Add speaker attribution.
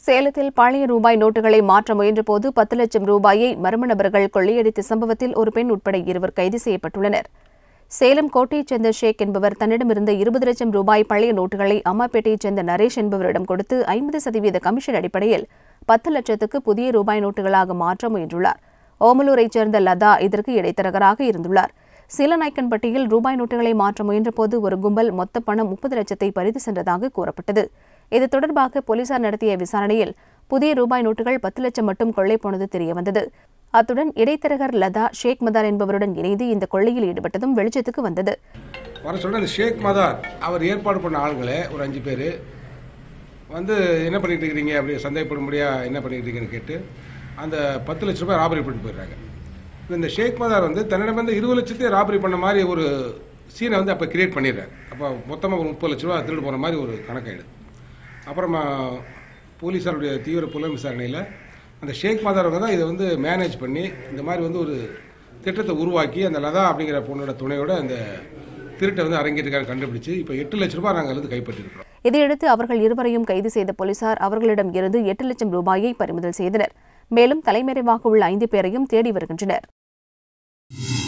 Speaker 1: சேலத்தில் பழைய ரூபாய் நோட்டுகளை மாற்ற முயன்றபோது பத்து லட்சம் ரூபாயை மர்ம நபர்கள் கொள்ளையடித்த சம்பவத்தில் ஒரு பெண் உட்பட இருவர் கைது செய்யப்பட்டுள்ளனர் சேலம் கோட்டையைச் சேர்ந்த ஷேக் என்பவர் தன்னிடமிருந்த இருபது லட்சம் ரூபாய் பழைய நோட்டுகளை அம்மாப்பேட்டையைச் சேர்ந்த நரேஷ் என்பவரிடம் கொடுத்து ஐம்பது சதவீத கமிஷன் அடிப்படையில் பத்து லட்சத்துக்கு புதிய ரூபாய் நோட்டுகளாக மாற்ற முயன்றுள்ளார் ஓமலூரைச் சேர்ந்த லதா இதற்கு இடைத்தரகராக இருந்துள்ளார் சீலநாயக்கன்பட்டியில் ரூபாய் நோட்டுகளை மாற்ற முயன்றபோது ஒரு கும்பல் மொத்த பணம் முப்பது லட்சத்தை பறித்து சென்றதாக கூறப்பட்டது இது தொடர்பாக போலீசார் நடத்திய விசாரணையில் புதிய ரூபாய் நோட்டுகள் பத்து லட்சம் மட்டும் கொள்ளை போனது தெரியவந்தது அத்துடன் இடைத்தரகர் லதா ஷேக் மதார் என்பவருடன் இணைந்து இந்த கொள்ளையில் ஈடுபட்டதும் வெளிச்சத்துக்கு வந்தது
Speaker 2: வர சொல்ற அந்த ஷேக் மதார் அவர் ஏற்பாடு பண்ண ஆளுங்களே ஒரு அஞ்சு பேர் வந்து என்ன பண்ணிட்டு இருக்கிறீங்க அப்படி சந்தேகப்படும்படியா என்ன பண்ணிட்டு இருக்கீங்கன்னு கேட்டு அந்த பத்து லட்ச ரூபாய் ராபரி பண்ணிட்டு போயிடுறாங்க இப்ப இந்த ஷேக் மதார் வந்து தன்னிடம் வந்து இருபது லட்சத்தையும் ராபரி பண்ண மாதிரி ஒரு சீனை வந்து அப்போ கிரியேட் பண்ணிடுறாரு அப்போ மொத்தமாக ஒரு முப்பது லட்ச ரூபா திருடு போகிற மாதிரி ஒரு கணக்காயிடுது அப்புறமா போலீஸாருடைய தீவிர புலன் விசாரணையில் அந்த ஷேக் மதாரவங்க தான் இதை வந்து மேனேஜ் பண்ணி இந்த மாதிரி வந்து ஒரு திட்டத்தை உருவாக்கி அந்த லதா அப்படிங்கிற பொண்ணோட துணையோட அந்த திருட்டை வந்து அரங்கேற்றுக்காக கண்டுபிடிச்சு இப்போ எட்டு லட்ச ரூபாய் நாங்கள் வந்து கைப்பற்றிருக்கிறோம்
Speaker 1: இதையடுத்து அவர்கள் இருவரையும் கைது செய்த போலீசார் அவர்களிடம் இருந்து எட்டு லட்சம் ரூபாயை பறிமுதல் செய்தனர் மேலும் தலைமறைவாக உள்ள ஐந்து பேரையும் தேடி வருகின்றனர்